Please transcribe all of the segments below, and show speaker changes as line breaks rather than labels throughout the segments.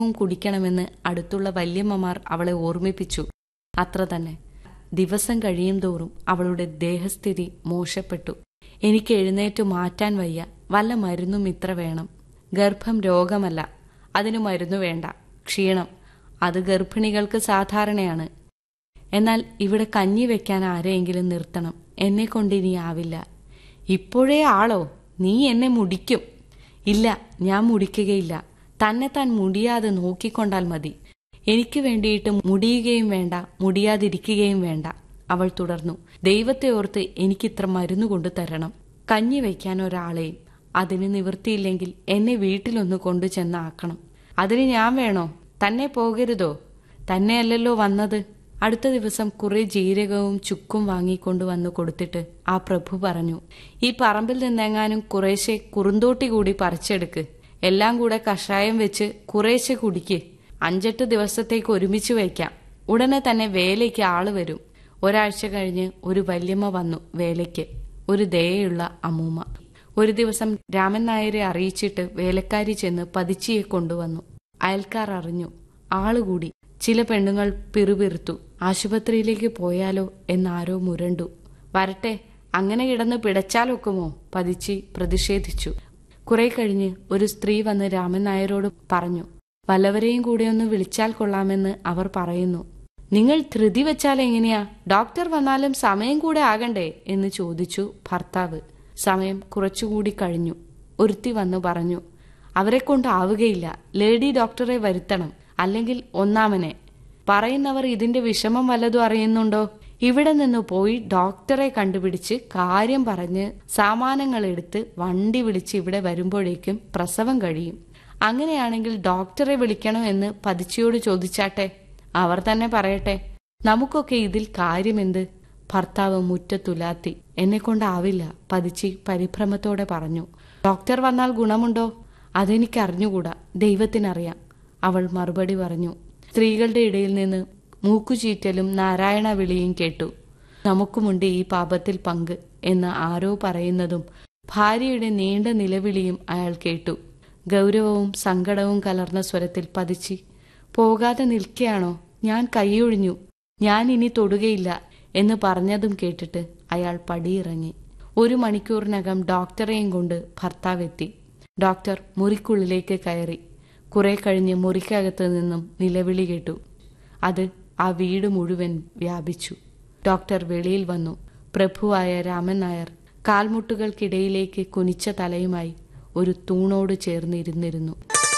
വും കുടിക്കണമെന്ന് അടുത്തുള്ള വല്യമ്മമാർ അവളെ ഓർമ്മിപ്പിച്ചു അത്ര തന്നെ ദിവസം കഴിയും തോറും അവളുടെ ദേഹസ്ഥിതി മോശപ്പെട്ടു എനിക്ക് എഴുന്നേറ്റു മാറ്റാൻ വയ്യ വല്ല മരുന്നും ഇത്ര വേണം ഗർഭം രോഗമല്ല അതിന് മരുന്നു വേണ്ട ക്ഷീണം അത് ഗർഭിണികൾക്ക് സാധാരണയാണ് എന്നാൽ ഇവിടെ കഞ്ഞി വെക്കാൻ ആരെയെങ്കിലും നിർത്തണം എന്നെ കൊണ്ട് ഇനി ആവില്ല ഇപ്പോഴേ ആളോ നീ എന്നെ മുടിക്കും ഇല്ല ഞാൻ മുടിക്കുകയില്ല തന്നെ താൻ മുടിയാതെ നോക്കിക്കൊണ്ടാൽ മതി എനിക്ക് വേണ്ടിയിട്ട് മുടിയുകയും വേണ്ട മുടിയാതിരിക്കുകയും വേണ്ട അവൾ തുടർന്നു ദൈവത്തെ ഓർത്ത് എനിക്കിത്ര മരുന്ന് കൊണ്ടു തരണം കഞ്ഞി വയ്ക്കാൻ ഒരാളെയും അതിന് നിവൃത്തിയില്ലെങ്കിൽ എന്നെ വീട്ടിലൊന്ന് കൊണ്ടു ചെന്നാക്കണം അതിന് ഞാൻ വേണോ തന്നെ പോകരുതോ തന്നെയല്ലല്ലോ വന്നത് അടുത്ത ദിവസം കുറെ ജീരകവും ചുക്കും വാങ്ങിക്കൊണ്ടു വന്നു കൊടുത്തിട്ട് ആ പ്രഭു പറഞ്ഞു ഈ പറമ്പിൽ നിന്നെങ്ങാനും കുറേശ്ശെ കുറുന്തോട്ടി കൂടി പറിച്ചെടുക്ക് എല്ലാം കൂടെ കഷായം വെച്ച് കുറേശ്ശെ കുടിക്ക് അഞ്ചെട്ട് ദിവസത്തേക്ക് ഒരുമിച്ച് വയ്ക്കാം ഉടനെ തന്നെ വേലയ്ക്ക് ആള് വരും ഒരാഴ്ച കഴിഞ്ഞ് ഒരു വല്യമ്മ വന്നു വേലയ്ക്ക് ഒരു ദയയുള്ള അമ്മൂമ്മ ഒരു ദിവസം രാമൻ നായരെ അറിയിച്ചിട്ട് വേലക്കാരി ചെന്ന് പതിച്ചിയെ കൊണ്ടുവന്നു അയൽക്കാർ അറിഞ്ഞു ആളുകൂടി ചില പെണ്ണുങ്ങൾ പിറുപിറുത്തു ആശുപത്രിയിലേക്ക് പോയാലോ എന്നാരോ മുരണ്ടു വരട്ടെ അങ്ങനെ കിടന്ന് പിടച്ചാലൊക്കുമോ പതിച്ചി പ്രതിഷേധിച്ചു കുറെ കഴിഞ്ഞ് ഒരു സ്ത്രീ വന്ന് രാമൻ നായരോട് പറഞ്ഞു വല്ലവരെയും കൂടെ ഒന്ന് വിളിച്ചാൽ കൊള്ളാമെന്ന് അവർ പറയുന്നു നിങ്ങൾ ധൃതി വെച്ചാൽ എങ്ങനെയാ ഡോക്ടർ വന്നാലും സമയം കൂടെ ആകണ്ടേ എന്ന് ചോദിച്ചു ഭർത്താവ് സമയം കുറച്ചുകൂടി കഴിഞ്ഞു ഒരുത്തി വന്നു പറഞ്ഞു അവരെ കൊണ്ടാവുകയില്ല ലേഡി ഡോക്ടറെ വരുത്തണം അല്ലെങ്കിൽ ഒന്നാമനെ പറയുന്നവർ ഇതിന്റെ വിഷമം വല്ലതും അറിയുന്നുണ്ടോ ഇവിടെ നിന്ന് പോയി ഡോക്ടറെ കണ്ടുപിടിച്ച് കാര്യം പറഞ്ഞ് സാമാനങ്ങൾ എടുത്ത് വണ്ടി വിളിച്ച് ഇവിടെ വരുമ്പോഴേക്കും പ്രസവം കഴിയും അങ്ങനെയാണെങ്കിൽ ഡോക്ടറെ വിളിക്കണം എന്ന് പതിച്ചിയോട് ചോദിച്ചാട്ടെ അവർ തന്നെ പറയട്ടെ നമുക്കൊക്കെ ഇതിൽ കാര്യമെന്ത് ഭർത്താവ് മുറ്റത്തുലാത്തി എന്നെ കൊണ്ടാവില്ല പതിച്ചി പരിഭ്രമത്തോടെ പറഞ്ഞു ഡോക്ടർ വന്നാൽ ഗുണമുണ്ടോ അതെനിക്ക് അറിഞ്ഞുകൂടാ ദൈവത്തിനറിയാം അവൾ മറുപടി പറഞ്ഞു സ്ത്രീകളുടെ ഇടയിൽ നിന്ന് മൂക്കുചീറ്റലും നാരായണ വിളിയും കേട്ടു നമുക്കുമുണ്ട് ഈ പാപത്തിൽ പങ്ക് എന്ന് ആരോ പറയുന്നതും ഭാര്യയുടെ നീണ്ട നിലവിളിയും അയാൾ കേട്ടു ഗൗരവവും സങ്കടവും കലർന്ന സ്വരത്തിൽ പതിച്ച് പോകാതെ നിൽക്കുകയാണോ ഞാൻ കൈയൊഴിഞ്ഞു ഞാൻ ഇനി തൊടുകയില്ല എന്ന് പറഞ്ഞതും കേട്ടിട്ട് അയാൾ പടിയിറങ്ങി ഒരു മണിക്കൂറിനകം ഡോക്ടറെയും കൊണ്ട് ഭർത്താവെത്തി ഡോക്ടർ മുറിക്കുള്ളിലേക്ക് കയറി കുറെ കഴിഞ്ഞ് മുറിക്കകത്ത് നിന്നും നിലവിളി കേട്ടു അത് ആ വീട് മുഴുവൻ വ്യാപിച്ചു ഡോക്ടർ വെളിയിൽ വന്നു പ്രഭുവായ രാമൻ നായർ കാൽമുട്ടുകൾക്കിടയിലേക്ക് കുനിച്ച തലയുമായി ഒരു തൂണോട് ചേർന്നിരുന്നിരുന്നു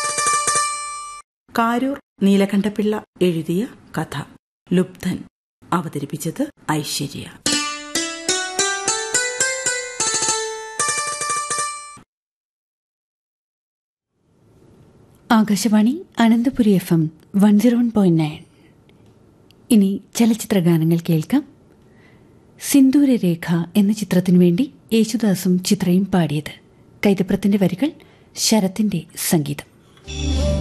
കാരൂർ നീലകണ്ഠപിള്ള എഴുതിയ കഥ ലുബ്ധൻ അവതരിപ്പിച്ചത് Aishwarya
Akashvani Ananthapuri F M one zero one point nine ഇനി ചലച്ചിത്ര ഗാനങ്ങൾ കേൾക്കാം സിന്ദൂരരേഖ എന്ന ചിത്രത്തിനു വേണ്ടി യേശുദാസും ചിത്രയും പാടിയത് കൈതപ്രത്തിന്റെ വരികൾ ശരത്തിന്റെ സംഗീതം